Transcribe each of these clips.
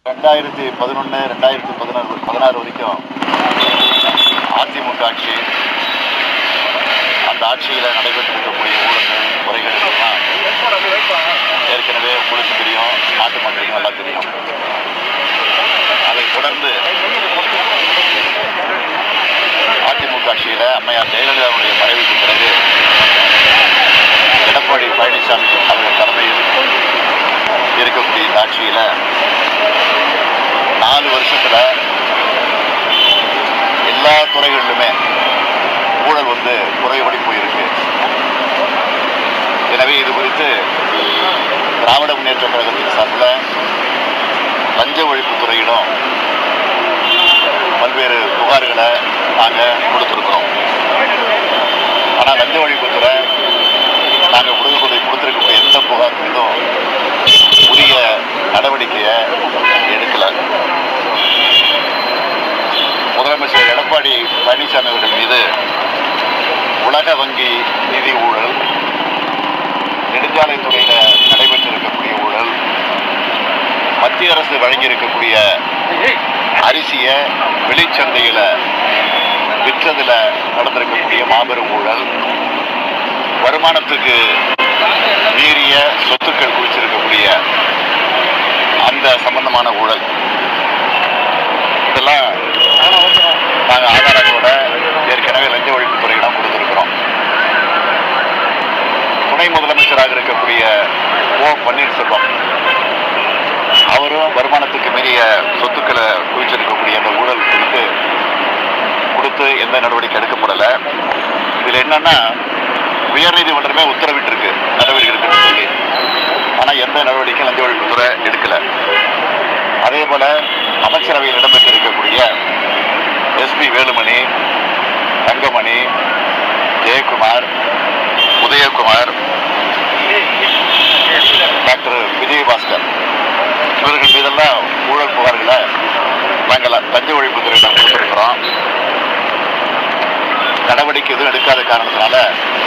ரெண்டாயிரத்தி பதினொன்று ரெண்டாயிரத்தி பதினாறு பதினாறு வரைக்கும் அதிமுக ஆட்சி அந்த ஆட்சியில் நடைபெற்றிருக்கக்கூடிய ஊழல்கள் முறைகேடுகள்லாம் ஏற்கனவே உங்களுக்கு தெரியும் நாட்டு மக்களுக்கும் நல்லா தெரியும் அதை தொடர்ந்து அதிமுக ஆட்சியில் அம்மையார் ஜெயலலிதாவுடைய மறைவுக்கு பிறகு எடப்பாடி பழனிசாமி அவர்கள் தலைமையில் இருக்கக்கூடிய இந்த ஆட்சியில் நாலு வருஷத்துல எல்லா துறைகளிலுமே ஊழல் வந்து குறைபடி போயிருக்கு எனவே இது குறித்து திராவிட முன்னேற்ற கழகத்தின் சார்பில் லஞ்ச ஒழிப்பு துறையிடம் பல்வேறு புகார்களை நாங்கள் கொடுத்துருக்கிறோம் ஆனால் லஞ்ச ஒழிப்புத்துறை நாங்கள் கொடுக்கக்கூடிய கொடுத்துருக்கக்கூடிய எந்த புகார் மீதும் உரிய நடவடிக்கையை எடுக்கலை முதலமைச்சர் எடப்பாடி பழனிசாமி அவர்கள் மீது உலக வங்கி நிதி ஊழல் நெடுஞ்சாலைத்துறையில் நடைபெற்றிருக்கக்கூடிய ஊழல் மத்திய அரசு வழங்கியிருக்கக்கூடிய அரிசியை வெளிச்சந்தையில் விற்றதுல நடந்திருக்கக்கூடிய மாபெரும் ஊழல் வருமானத்துக்கு மீறிய சொத்துக்கள் குவிச்சிருக்கக்கூடிய அந்த சம்பந்தமான ஊழல் இதெல்லாம் நாங்கள் ஆதாரங்களோட ஏற்கனவே லஞ்ச ஒழிப்பு துறையிடம் கொடுத்துருக்கிறோம் துணை முதலமைச்சராக இருக்கக்கூடிய ஓ பன்னீர்செல்வம் அவரும் வருமானத்துக்கு மீறிய சொத்துக்களை குவிச்சிருக்கக்கூடிய அந்த ஊழல் குறித்து கொடுத்து எந்த நடவடிக்கை எடுக்கப்படலை இதில் என்னன்னா உயர்நீதிமன்றமே உத்தரவிட்டிருக்கு நடவடிக்கை எடுக்கணும்னு சொல்லி ஆனால் எந்த நடவடிக்கையும் லஞ்ச ஒழிப்புத்துறை எடுக்கலை அதே போல அமைச்சரவையில் இடம்பெற்றிருக்கக்கூடிய எஸ்பி வேலுமணி தங்கமணி ஜெயக்குமார் உதயகுமார் டாக்டர் விஜயபாஸ்கர் இவர்கள் மீதெல்லாம் ஊழல் புகார்களை நாங்கள் லஞ்ச ஒழிப்புத்துறையிடம் கொடுத்திருக்கிறோம் நடவடிக்கை எதுவும் எடுக்காத காரணத்தினால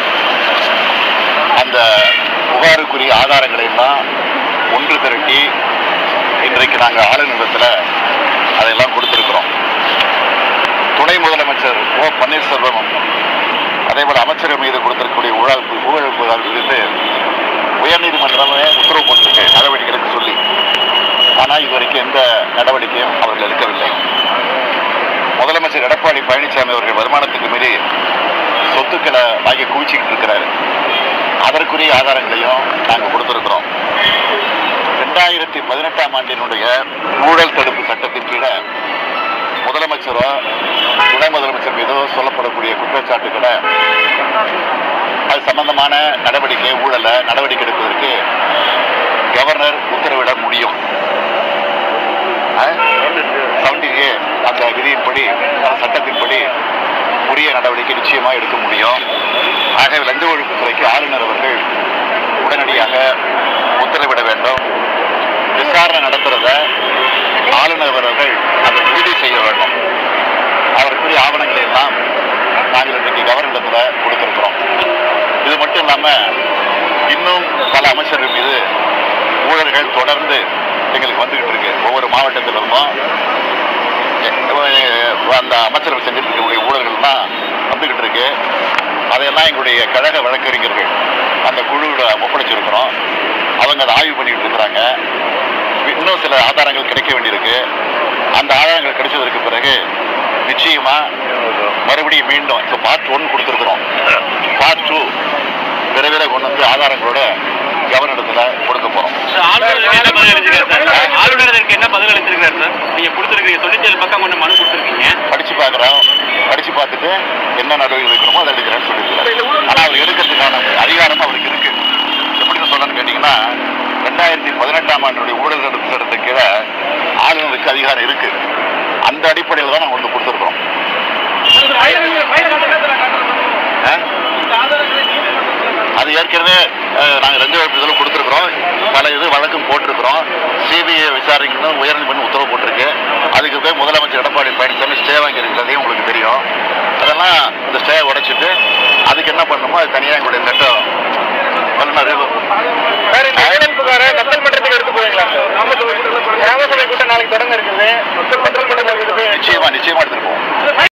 அந்த புகாருக்குரிய ஆதாரங்களை எல்லாம் ஒன்று திரட்டி இன்றைக்கு நாங்கள் ஆளுநரிடத்தில் அதையெல்லாம் கொடுத்திருக்கிறோம் துணை முதலமைச்சர் ஓ பன்னீர்செல்வம் அதே போல அமைச்சர் மீது கொடுத்திருக்கக்கூடிய ஊழல் ஊழல் புகார் குறித்து உயர்நீதிமன்றமே உத்தரவு போட்டிருக்கு நடவடிக்கை எடுக்க சொல்லி ஆனால் இதுவரைக்கும் எந்த நடவடிக்கையும் அவர்கள் எடுக்கவில்லை முதலமைச்சர் எடப்பாடி பழனிசாமி அவர்கள் வருமானத்துக்கு மீறி சொத்துக்களை வாங்கி குவிச்சுக்கிட்டு இருக்கிறாரு அதற்குரிய ஆதாரங்களையும் நாங்கள் கொடுத்துருக்குறோம் ரெண்டாயிரத்தி பதினெட்டாம் ஆண்டினுடைய ஊழல் தடுப்பு சட்டத்தின் கீழே முதலமைச்சரோ துணை முதலமைச்சர் மீதோ சொல்லப்படக்கூடிய குற்றச்சாட்டுகளை அது சம்பந்தமான நடவடிக்கை ஊழலை நடவடிக்கை எடுப்பதற்கு கவர்னர் உத்தரவிட முடியும் செவன்டி ஏ அந்த விதியின்படி அந்த சட்டத்தின்படி உரிய நடவடிக்கை நிச்சயமாக எடுக்க முடியும் ஆகவே லஞ்ச ஒழிப்புத்துறைக்கு ஆளுநர் அவர்கள் உடனடியாக உத்தரவிட வேண்டும் விசாரணை நடத்துறத ஆளுநர் அவர்கள் அதை உறுதி செய்ய வேண்டும் அதற்குரிய ஆவணங்களை எல்லாம் நாங்கள் இன்றைக்கு கவர்னரிடத்தில் கொடுத்திருக்கிறோம் இது மட்டும் இல்லாமல் இன்னும் பல அமைச்சர்கள் மீது ஊழல்கள் தொடர்ந்து எங்களுக்கு வந்துகிட்டு இருக்கு ஒவ்வொரு மாவட்டத்திலிருந்தும் அந்த அமைச்சர்கள் செஞ்சுட்டு இருக்கக்கூடிய ஊழல்கள்லாம் வந்துகிட்டு இருக்கு அதையெல்லாம் எங்களுடைய கழக வழக்கறிஞர்கள் அந்த குழுவில் ஒப்படைச்சிருக்கிறோம் அவங்க அதை ஆய்வு பண்ணிட்டு இருக்கிறாங்க இன்னும் சில ஆதாரங்கள் கிடைக்க வேண்டியிருக்கு அந்த ஆதாரங்கள் கிடைச்சதற்கு பிறகு நிச்சயமா மறுபடியும் மீண்டும் இப்போ பார்ட் ஒன் கொடுத்துருக்குறோம் பார்ட் டூ விரைவில் கொண்டு வந்து ஆதாரங்களோட கவர்னரிடத்தில் கொடுக்க போகிறோம் ஆளுநருக்கு என்ன பதில் அளிச்சிருக்காரு சார் ஆளுநருக்கு என்ன பதில் அளிச்சிருக்காரு சார் நீங்க கொடுத்துருக்கீங்க தொண்ணூத்தி ஏழு பக்கம் கொண்டு மனு கொடுத்துருக்கீங்க படிச்சு பார்க்குறோம் படிச்சு பார்த்துட்டு என்ன நடவடிக்கை எடுக்கணுமோ அதை எடுக்கிறேன்னு சொல்லியிருக்காரு ஆனால் அவர் எடுக்கிறதுக்கான அதிகாரம் அவருக்கு இருக்கு எப்படின்னு சொல்லணும்னு கேட்டிங்கன்னா ரெண்டாயிரத்தி பதினெட்டாம் ஆண்டுடைய ஊழல் தடுப்பு சட்டத்துக்கு கீழே ஆளுநருக்கு அதிகாரம் இருக்கு அந்த அடிப்படையில் தான் நாங்கள் வந்து கொடுத்துருக்கோம் ஆ? அது ஏற்கனவே நாங்கள் ரெண்டு இதில் கொடுத்துருக்குறோம் பல இது வழக்கும் போட்டிருக்கிறோம் சிபிஐ விசாரணைக்கு உயர்நீதிமன்றம் உத்தரவு போட்டிருக்கு அதுக்கு போய் முதலமைச்சர் எடப்பாடி பழனிசாமி ஸ்டே வாங்கியிருக்கிறதையும் உங்களுக்கு தெரியும் அதெல்லாம் இந்த ஸ்டே உடைச்சிட்டு அதுக்கு என்ன பண்ணணுமோ அது தனியாக எங்களுடைய சட்டம் வல்லுநர் சார் இந்த ஊழல் புகாரை நக்கல் மன்றத்துக்கு எடுத்து போவீங்களா சார் கிராம சபை கூட்டம் நாளைக்கு தொடங்க இருக்குது மக்கள் மன்றம் தொடங்க இருக்குது நிச்சயமா நிச்சயமா எடுத்துட்டு போவோம்